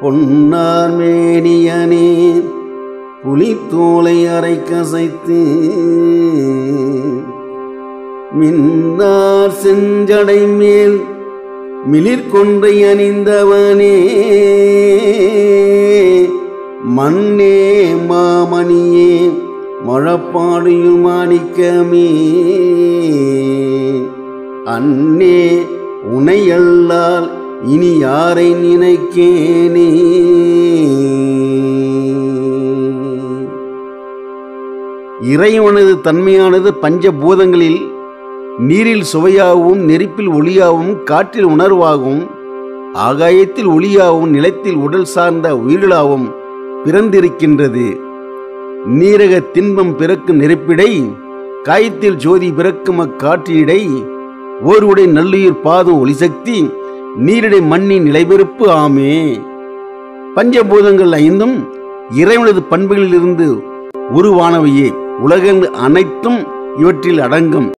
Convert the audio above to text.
பொன்னார் மேனியனே புலித்தோலை அரை கசைத்து மின்னார் செஞ்சடை மேல் மிளிர்கொன்றை அணிந்தவனே மண்ணே மாமணியே மழப்பாடியுள் மாணிக்கமே அன்னே உனையல்லால் இனி யாரை நினைக்கேனே இறைவனது தன்மையானது பஞ்சபூதங்களில் நீரில் சுவையாகவும் நெருப்பில் ஒளியாகவும் காற்றில் உணர்வாகவும் ஆகாயத்தில் ஒளியாகவும் நிலத்தில் உடல் சார்ந்த உயிர்களாகவும் பிறந்திருக்கின்றது நீரக தின்பம் பிறக்கும் நெருப்பிடை காயத்தில் ஜோதி பிறக்கும் அக்காற்றிடை ஓர்வுடை நல்லுயிர் பாதம் ஒளிசக்தி நீரிடை மண்ணின் நிலைபெறுப்பு ஆமே பஞ்சபூதங்கள் ஐந்தும் இறைவனது பண்புகளிலிருந்து உருவானவையே உலகங்கள் அனைத்தும் இவற்றில் அடங்கும்